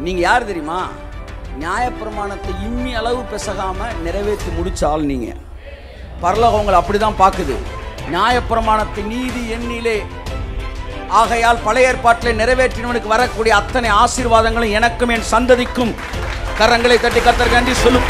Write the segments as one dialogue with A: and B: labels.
A: நீங்க யார் தெரியுமா நியாயப்பிரமாணத்தை இம்மி அளவு பிசகாம நிறைவேற்றி முடிச்ச ஆள் நீங்க பரலோகம் உங்களை அப்படிதான் பார்க்குது நியாயப்பிரமாணத்தை நீதி எண்ணிலே ஆகையால் பழைய ஏற்பாட்டிலே நிறைவேற்றினவனுக்கு வரக்கூடிய அத்தனை ஆசீர்வாதங்களும் எனக்கும் என் சந்ததிக்கும் கரங்களை தட்டி கத்தர்காண்டி சொல்லும்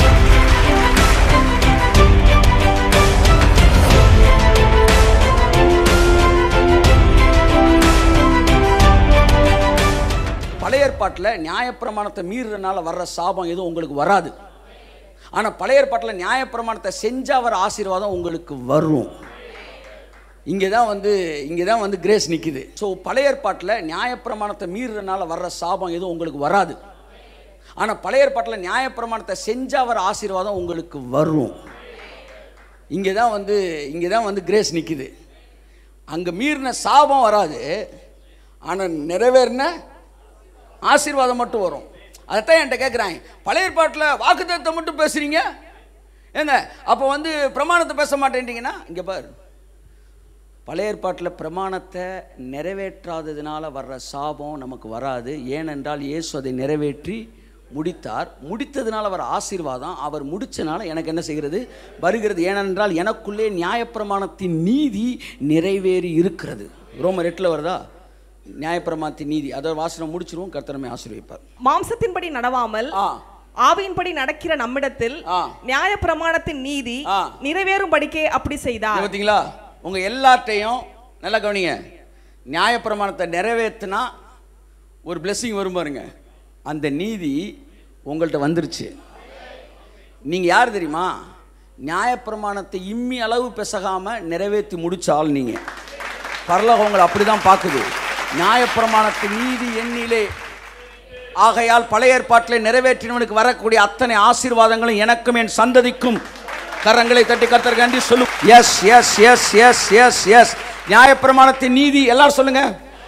A: பழைய ஏற்பாட்டில் நியாயப்பிரமாணத்தை மீறுறதுனால வர்ற சாபம் எதுவும் உங்களுக்கு வராது ஆனால் பழைய ஏற்பாட்டில் நியாயப்பிரமாணத்தை செஞ்சா வர ஆசீர்வாதம் உங்களுக்கு வரும் இங்கே தான் வந்து இங்கே தான் வந்து கிரேஸ் நிற்கிது ஸோ பழைய ஏற்பாட்டில் நியாயப்பிரமாணத்தை மீறுறதுனால வர்ற சாபம் எதுவும் உங்களுக்கு வராது ஆனால் பழைய ஏற்பாட்டில் நியாயப்பிரமாணத்தை செஞ்சா வர ஆசீர்வாதம் உங்களுக்கு வரும் இங்கே தான் வந்து இங்கே தான் வந்து கிரேஸ் நிற்கிது அங்கே மீறின சாபம் வராது ஆனால் நிறைவேறின ஆசீர்வாதம் மட்டும் வரும் அதைத்தான் என்கிட்ட கேட்குறாங்க பழைய ஏற்பாட்டில் வாக்குத்தத்தை மட்டும் பேசுகிறீங்க ஏங்க அப்போ வந்து பிரமாணத்தை பேச மாட்டேன்றீங்கன்னா இங்கே பாரு பழைய ஏற்பாட்டில் பிரமாணத்தை நிறைவேற்றாததுனால வர்ற சாபம் நமக்கு வராது ஏனென்றால் இயேசு அதை நிறைவேற்றி முடித்தார் முடித்ததுனால வர ஆசீர்வாதம் அவர் முடிச்சனால எனக்கு என்ன செய்கிறது வருகிறது ஏனென்றால் எனக்குள்ளே நியாயப்பிரமாணத்தின் நீதி நிறைவேறி இருக்கிறது ரோமர் எட்டில் வருதா நியாயப்பிரமாணத்தின் நீதி அதை வாசனம் முடிச்சிருவோம் கர்த்தரமே ஆசீர்வதிப்பார்
B: மாம்சத்தின்படி நடவாமல்
A: ஆ
B: ஆவியின்படி நடக்கிற நம்மிடத்தில்
A: ஆ.
B: நியாய பிரமாணத்தின் நீதி
A: ஆ.
B: நிறைவேறும்படிக்கே அப்படி செய்தார்
A: பார்த்தீங்களா உங்க எல்லார்ட்டையும் நல்லா கவனிங்க நியாயப்பிரமாணத்தை நிறைவேற்றினா ஒரு blessing வரும் பாருங்க அந்த நீதி உங்கள்கிட்ட வந்துருச்சு நீங்க யார் தெரியுமா நியாயப்பிரமாணத்தை இம்மி அளவு பிசகாம நிறைவேற்றி முடிச்ச ஆள் நீங்க பரலோகம் உங்களை அப்படிதான் பார்க்குது நியாயப்பிரமாணத்தின் நீதி எண்ணிலே ஆகையால் பழைய ஏற்பாட்டிலே நிறைவேற்றினவனுக்கு வரக்கூடிய அத்தனை ஆசீர்வாதங்களும் எனக்கும் என் சந்ததிக்கும் கரங்களை தட்டி கத்தர்காண்டி சொல்லு yes yes yes yes yes yes நியாயப்பிரமாணத்தின் நீதி எல்லாரும் சொல்லுங்க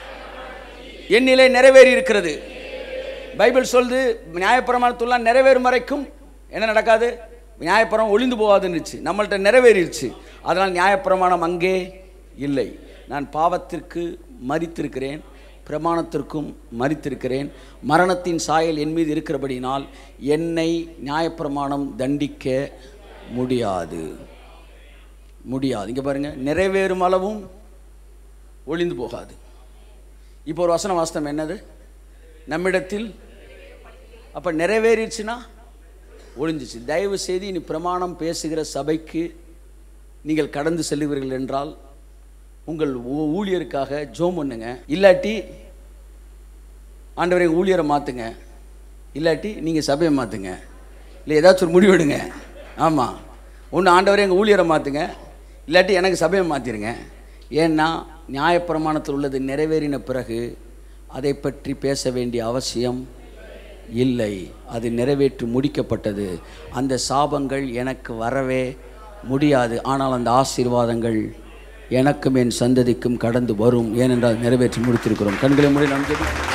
A: எண்ணிலே நிறைவேறி இருக்கிறது பைபிள் சொல்லுது நியாயப்பிரமாணத்துலாம் நிறைவேறும் வரைக்கும் என்ன நடக்காது நியாயப்பிரமாணம் ஒளிந்து போகாதுன்னுச்சு நம்மள்ட்ட நிறைவேறிடுச்சு அதனால் நியாயப்பிரமாணம் அங்கே இல்லை நான் பாவத்திற்கு மரித்திருக்கிறேன் பிரமாணத்திற்கும் மரித்திருக்கிறேன் மரணத்தின் சாயல் என் மீது இருக்கிறபடினால் என்னை நியாயப்பிரமாணம் தண்டிக்க முடியாது முடியாது இங்கே பாருங்க நிறைவேறும் அளவும் ஒளிந்து போகாது இப்போ ஒரு வசன வாஸ்தம் என்னது நம்மிடத்தில் அப்போ நிறைவேறிடுச்சுன்னா ஒளிஞ்சிச்சு தயவு செய்து இனி பிரமாணம் பேசுகிற சபைக்கு நீங்கள் கடந்து செல்லுவீர்கள் என்றால் உங்கள் ஊ- ஊழியருக்காக ஜோம் பண்ணுங்க இல்லாட்டி ஆண்டவரை எங்கள் ஊழியரை மாற்றுங்க இல்லாட்டி நீங்கள் சபையை மாற்றுங்க இல்லை ஏதாச்சும் ஒரு முடிவு எடுங்க ஆமாம் ஒன்று ஆண்டவரை எங்கள் ஊழியரை மாற்றுங்க இல்லாட்டி எனக்கு சபையை மாற்றிருங்க ஏன்னா நியாயப்பிரமாணத்தில் உள்ளது நிறைவேறின பிறகு அதை பற்றி பேச வேண்டிய அவசியம் இல்லை அது நிறைவேற்றி முடிக்கப்பட்டது அந்த சாபங்கள் எனக்கு வரவே முடியாது ஆனால் அந்த ஆசீர்வாதங்கள் எனக்கும் என் சந்ததிக்கும் கடந்து வரும் ஏனென்றால் நிறைவேற்றி முடித்திருக்கிறோம் கண்களை முறை நாம் ஜெபிப்போம்.